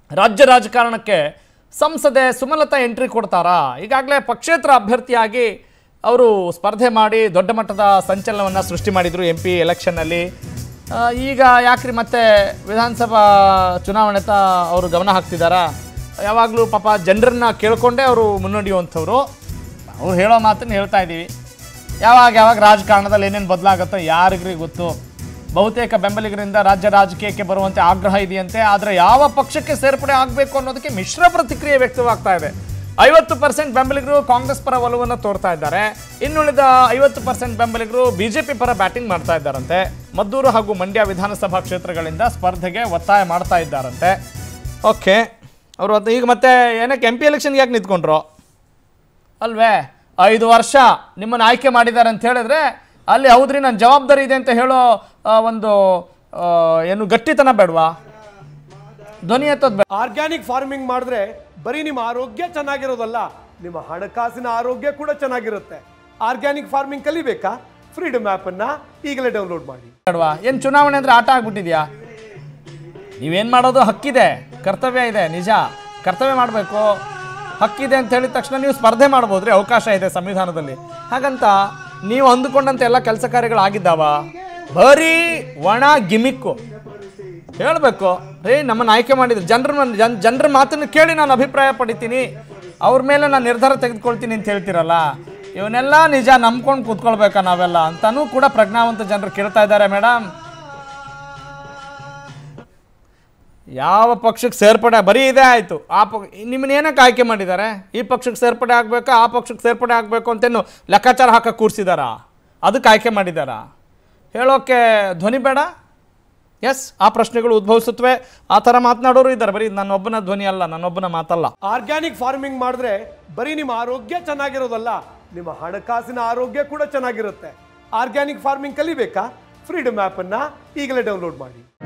ರಾಜ್ಯ ರಾಜಕಾರಣಕ್ಕೆ ಸಂಸದೆ ಸುಮಲತಾ ಎಂಟ್ರಿ ಕೊಡ್ತಾರಾ ಈಗಾಗಲೇ ಪಕ್ಷೇತರ ಅಭ್ಯರ್ಥಿಯಾಗಿ ಅವರು ಸ್ಪರ್ಧೆ ಮಾಡಿ ದೊಡ್ಡ ಮಟ್ಟದ ಸಂಚಲನವನ್ನು ಸೃಷ್ಟಿ ಮಾಡಿದರು ಎಂ ಪಿ ಎಲೆಕ್ಷನ್ನಲ್ಲಿ ಆ, ಈಗ ಯಾಕ್ರಿ ಮತ್ತೆ ವಿಧಾನಸಭಾ ಚುನಾವಣೆತ ಅವರು ಗಮನ ಹಾಕ್ತಿದ್ದಾರಾ ಯಾವಾಗಲೂ ಪಾಪ ಜನರನ್ನ ಕೇಳ್ಕೊಂಡೇ ಅವರು ಮುನ್ನಡೆಯುವಂಥವ್ರು ಅವ್ರು ಹೇಳೋ ಮಾತನ್ನು ಹೇಳ್ತಾ ಇದ್ದೀವಿ ಯಾವಾಗ ಯಾವಾಗ ರಾಜಕಾರಣದಲ್ಲಿ ಏನೇನು ಬದಲಾಗುತ್ತೋ ಯಾರಿಗ್ರಿ ಗೊತ್ತು ಬಹುತೇಕ ಬೆಂಬಲಿಗರಿಂದ ರಾಜ್ಯ ರಾಜಕೀಯಕ್ಕೆ ಬರುವಂತೆ ಆಗ್ರಹ ಇದೆಯಂತೆ ಆದರೆ ಯಾವ ಪಕ್ಷಕ್ಕೆ ಸೇರ್ಪಡೆ ಆಗಬೇಕು ಅನ್ನೋದಕ್ಕೆ ಮಿಶ್ರ ಪ್ರತಿಕ್ರಿಯೆ ವ್ಯಕ್ತವಾಗ್ತಾ ಇದೆ ಐವತ್ತು ಪರ್ಸೆಂಟ್ ಬೆಂಬಲಿಗರು ಕಾಂಗ್ರೆಸ್ ಪರ ಒಲವನ್ನು ತೋರ್ತಾ ಇದ್ದಾರೆ ಇನ್ನುಳಿದ ಐವತ್ತು ಪರ್ಸೆಂಟ್ ಬೆಂಬಲಿಗರು ಬಿಜೆಪಿ ಪರ ಬ್ಯಾಟಿಂಗ್ ಮಾಡ್ತಾ ಇದ್ದಾರಂತೆ ಮದ್ದೂರು ಹಾಗೂ ಮಂಡ್ಯ ವಿಧಾನಸಭಾ ಕ್ಷೇತ್ರಗಳಿಂದ ಸ್ಪರ್ಧೆಗೆ ಒತ್ತಾಯ ಮಾಡ್ತಾ ಇದ್ದಾರಂತೆ ಓಕೆ ಅವರು ಅದು ಈಗ ಮತ್ತೆ ಏನಕ್ಕೆ ಎಂ ಪಿ ಎಲೆಕ್ಷನ್ಗೆ ಯಾಕೆ ನಿಂತ್ಕೊಂಡ್ರು ಅಲ್ವೇ ಐದು ವರ್ಷ ನಿಮ್ಮನ್ನು ಆಯ್ಕೆ ಮಾಡಿದ್ದಾರೆ ಅಂತ ಹೇಳಿದ್ರೆ ಅಲ್ಲಿ ಹೌದ್ರಿ ನನ್ನ ಜವಾಬ್ದಾರಿ ಇದೆ ಅಂತ ಹೇಳೋ ಆ, ಒಂದು ಆ, ಏನು ಗಟ್ಟಿತನ ಬೇಡವಾ ಧ್ವನಿ ಎತ್ತೋದು ಬೇಡ ಆರ್ಗ್ಯಾನಿಕ್ ಫಾರ್ಮಿಂಗ್ ಮಾಡಿದ್ರೆ ಬರೀ ನಿಮ್ಮ ಆರೋಗ್ಯ ಚೆನ್ನಾಗಿರೋದಲ್ಲ ನಿಮ್ಮ ಹಣಕಾಸಿನ ಆರೋಗ್ಯ ಕೂಡ ಚೆನ್ನಾಗಿರುತ್ತೆ ಆರ್ಗ್ಯಾನಿಕ್ ಫಾರ್ಮಿಂಗ್ ಕಲಿಬೇಕಾ ಫ್ರೀಡಮ್ ಆ್ಯಪ್ ಅನ್ನ ಈಗಲೇ ಡೌನ್ಲೋಡ್ ಮಾಡಿ ಬೇಡವಾ ಏನು ಚುನಾವಣೆ ಅಂದರೆ ಆಟ ಆಗ್ಬಿಟ್ಟಿದ್ಯಾ ನೀವೇನು ಮಾಡೋದು ಹಕ್ಕಿದೆ ಕರ್ತವ್ಯ ಇದೆ ನಿಜ ಕರ್ತವ್ಯ ಮಾಡಬೇಕು ಹಕ್ಕಿದೆ ಅಂತ ಹೇಳಿದ ತಕ್ಷಣ ನೀವು ಸ್ಪರ್ಧೆ ಮಾಡ್ಬೋದ್ರಿ ಅವಕಾಶ ಇದೆ ಸಂವಿಧಾನದಲ್ಲಿ ಹಾಗಂತ ನೀವು ಅಂದುಕೊಂಡಂತೆ ಎಲ್ಲ ಕೆಲಸ ಕಾರ್ಯಗಳಾಗಿದ್ದಾವ ಬರೀ ಒಣ ಗಿಮಿಕ್ಕು ಹೇಳಬೇಕು ರೇ ನಮ್ಮನ್ನು ಆಯ್ಕೆ ಮಾಡಿದ್ರು ಜನರ ಜನ್ ಜನರ ಮಾತನ್ನು ಕೇಳಿ ನಾನು ಅಭಿಪ್ರಾಯ ಪಡಿತೀನಿ ಅವ್ರ ಮೇಲೆ ನಾನು ನಿರ್ಧಾರ ತೆಗೆದುಕೊಳ್ತೀನಿ ಅಂತ ಹೇಳ್ತೀರಲ್ಲ ಇವನ್ನೆಲ್ಲ ನಿಜ ನಂಬ್ಕೊಂಡು ಕೂತ್ಕೊಳ್ಬೇಕಾ ನಾವೆಲ್ಲ ಅಂತನೂ ಕೂಡ ಪ್ರಜ್ಞಾವಂತ ಜನರು ಕೇಳ್ತಾ ಇದ್ದಾರೆ ಮೇಡಮ್ ಯಾವ ಪಕ್ಷಕ್ಕೆ ಸೇರ್ಪಡೆ ಬರೀ ಇದೇ ಆಯಿತು ಆ ಪ ನಿಮ್ಮನ್ನ ಏನಕ್ಕೆ ಆಯ್ಕೆ ಮಾಡಿದ್ದಾರೆ ಈ ಪಕ್ಷಕ್ಕೆ ಸೇರ್ಪಡೆ ಆಗಬೇಕಾ ಆ ಪಕ್ಷಕ್ಕೆ ಸೇರ್ಪಡೆ ಆಗಬೇಕು ಅಂತೇನು ಲೆಕ್ಕಾಚಾರ ಹಾಕಕ್ಕೆ ಕೂರಿಸಿದಾರಾ ಅದಕ್ಕೆ ಆಯ್ಕೆ ಮಾಡಿದಾರಾ ಹೇಳೋಕ್ಕೆ ಧ್ವನಿ ಬೇಡ ಎಸ್ ಆ ಪ್ರಶ್ನೆಗಳು ಉದ್ಭವಿಸುತ್ತವೆ ಆ ಥರ ಮಾತನಾಡೋರು ಇದ್ದಾರೆ ಬರೀ ನನ್ನೊಬ್ಬನ ಧ್ವನಿ ಅಲ್ಲ ನನ್ನೊಬ್ಬನ ಮಾತಲ್ಲ ಆರ್ಗ್ಯಾನಿಕ್ ಫಾರ್ಮಿಂಗ್ ಮಾಡಿದ್ರೆ ಬರೀ ನಿಮ್ಮ ಆರೋಗ್ಯ ಚೆನ್ನಾಗಿರೋದಲ್ಲ ನಿಮ್ಮ ಹಣಕಾಸಿನ ಆರೋಗ್ಯ ಕೂಡ ಚೆನ್ನಾಗಿರುತ್ತೆ ಆರ್ಗ್ಯಾನಿಕ್ ಫಾರ್ಮಿಂಗ್ ಕಲಿಬೇಕಾ ಫ್ರೀಡಮ್ ಆ್ಯಪ್ ಅನ್ನ ಈಗಲೇ ಡೌನ್ಲೋಡ್ ಮಾಡಿ